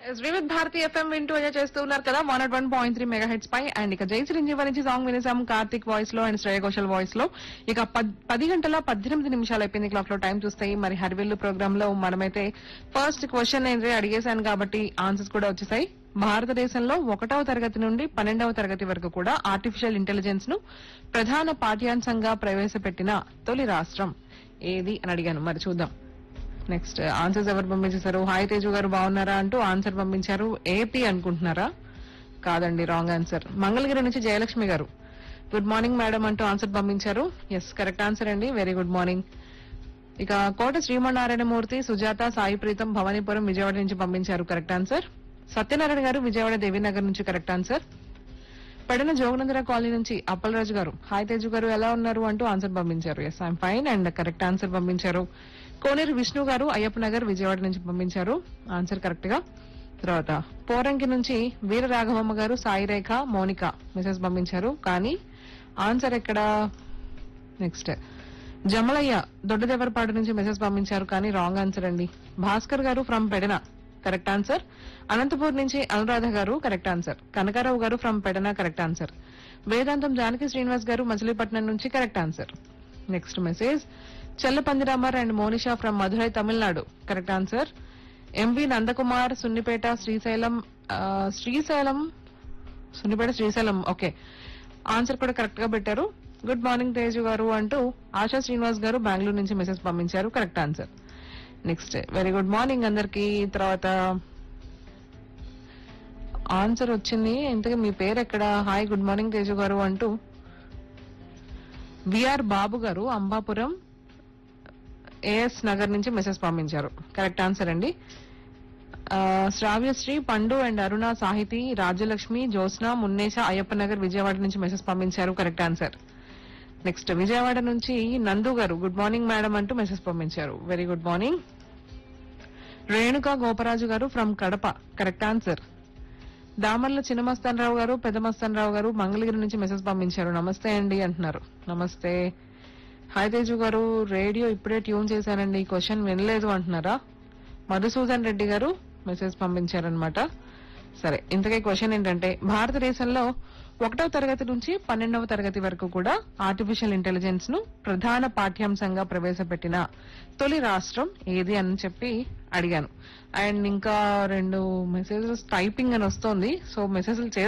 Vividh Bharati FM వింటూ enjoy చేస్తూ ఉన్నారు కదా one one point three mega heads పై అండ్ ఇక జై చిరంజీవి నుంచి సాంగ్ వినేసాం కార్తిక్ వాయిస్ లో అండ్ శ్రేయ ఘోషల్ వాయిస్ లో ఇక పద్- పది గంటల పద్దెనిమిది నిమిషాలు అయిపోయింది క్లాక్ లో టైం చూస్తాయి మరి హరివిల్లు ప్రోగ్రామ్ లో మనమైతే ఫస్ట్ క్వశ్చన్ ఏంటి అడిగేశాను కాబట్టి ఆన్సర్స్ కూడా వచ్చేసాయి భారతదేశంలో ఒకటవ తరగతి నుండి పన్నెండవ తరగతి వరకు కూడా ఆర్టిఫిషియల్ ఇంటెలిజెన్స్ ను ప్రధాన పాఠ్యాంశంగా ప్రవేశపెట్టిన తొలి రాష్ట్రం ఏది అని అడిగాను మరి చూద్దాం నెక్స్ట్ ఆన్సర్స్ ఎవరు పంపించేశారు హాయ్ తేజు గారు బాగున్నారా అంటూ ఆన్సర్ పంపించారు ఏపీ అనుకుంటున్నారా కాదండి రాంగ్ ఆన్సర్ మంగళగిరి నుంచి Jayalakshmi garu good morning madam అంటూ ఆన్సర్ పంపించారు ఎస్ కరెక్ట్ ఆన్సర్ అండి వెరీ గుడ్ మార్నింగ్ ఇక కోట శ్రీమన్నారాయణమూర్తి సుజాత సాయి ప్రీతం భవానీపురం విజయవాడ నుంచి పంపించారు కరెక్ట్ ఆన్సర్ సత్యనారాయణ గారు విజయవాడ దేవీనగర్ నుంచి correct answer Pedana Joganandara colony నుంచి అప్పలరాజు గారు హాయ్ తేజు గారు ఎలా ఉన్నారు అంటూ ఆన్సర్ పంపించారు yes I'm fine and correct answer పంపించారు కోనేరు విష్ణు గారు అయ్యప్ప నగర్ విజయవాడ నుంచి పంపించారు ఆన్సర్ కరెక్ట్ గా తర్వాత పోరంకి నుంచి వీర రాఘవమ్మ గారు సాయి రేఖ మౌనిక మెసేజ్ పంపించారు కానీ ఆన్సర్ ఎక్కడ నెక్స్ట్ జమలయ్య దొడ్డదేవరపాడు నుంచి మెసేజ్ పంపించారు కానీ రాంగ్ ఆన్సర్ అండి Bhaskar garu from Pedana correct answer Anantapur నుంచి అనురాధ గారు కరెక్ట్ ఆన్సర్ కనకారావు గారు ఫ్రమ్ పెడన కరెక్ట్ ఆన్సర్ వేదాంతం జానకి శ్రీనివాస్ గారు మచిలీపట్నం నుంచి కరెక్ట్ ఆన్సర్ నెక్స్ట్ మెసేజ్ చెల్లపందిరామర్ and Monisha from Madurai Tamil Nadu correct answer M V Nandakumar Sunnipeta Srisailam ఆ, శ్రీశైలం సున్నిపేట శ్రీశైలం ఓకే ఆన్సర్ కూడా కరెక్ట్ గా పెట్టారు గుడ్ మార్నింగ్ తేజు గారు అంటూ ఆశా శ్రీనివాస్ గారు బెంగళూరు నుంచి మెసేజ్ పంపించారు correct answer next very good morning అందరికి తర్వాత ఆన్సర్ వచ్చింది ఇంతకీ మీ పేరు ఎక్కడ హాయ్ గుడ్ మార్నింగ్ తేజు గారు అంటూ విఆర్ బాబు గారు అంబాపురం ఏఎస్ నగర్ నుంచి మెసేజ్ పంపించారు కరెక్ట్ ఆన్సర్ అండి ఆ, శ్రావ్యశ్రీ పండు అండ్ అరుణ సాహితి రాజ్యలక్ష్మి జ్యోత్స్న మున్నేష అయ్యప్ప నగర్ విజయవాడ నుంచి మెసేజ్ పంపించారు కరెక్ట్ ఆన్సర్ నెక్స్ట్ విజయవాడ నుంచి Nandu garu good morning madam అంటూ మెసేజ్ పంపించారు very good morning Renuka Goparaju garu from Kadapa correct answer Damarla Chinnamastan Rao garu Peddamastan రావు గారు మంగళగిరి నుంచి మెసేజ్ పంపించారు నమస్తే అండి అంటున్నారు నమస్తే హాయ్ తేజు గారు రేడియో ఇప్పుడే ట్యూన్ చేశానండి ఈ క్వశ్చన్ వినలేదు అంటున్నారా మధుసూదన్ రెడ్డి గారు మెసేజ్ పంపించారనమాట సరే ఇంతకీ క్వశ్చన్ ఏంటంటే భారతదేశంలో ఒకటవ తరగతి నుంచి పన్నెండవ తరగతి వరకు కూడా ఆర్టిఫిషియల్ ఇంటెలిజెన్స్ ను ప్రధాన పాఠ్యాంశంగా ప్రవేశపెట్టిన తొలి రాష్ట్రం ఏది అని చెప్పి అడిగాను అండ్ ఇంకా రెండు మెసేజెస్ టైపింగ్ అని వస్తోంది సో మెసేజ్లు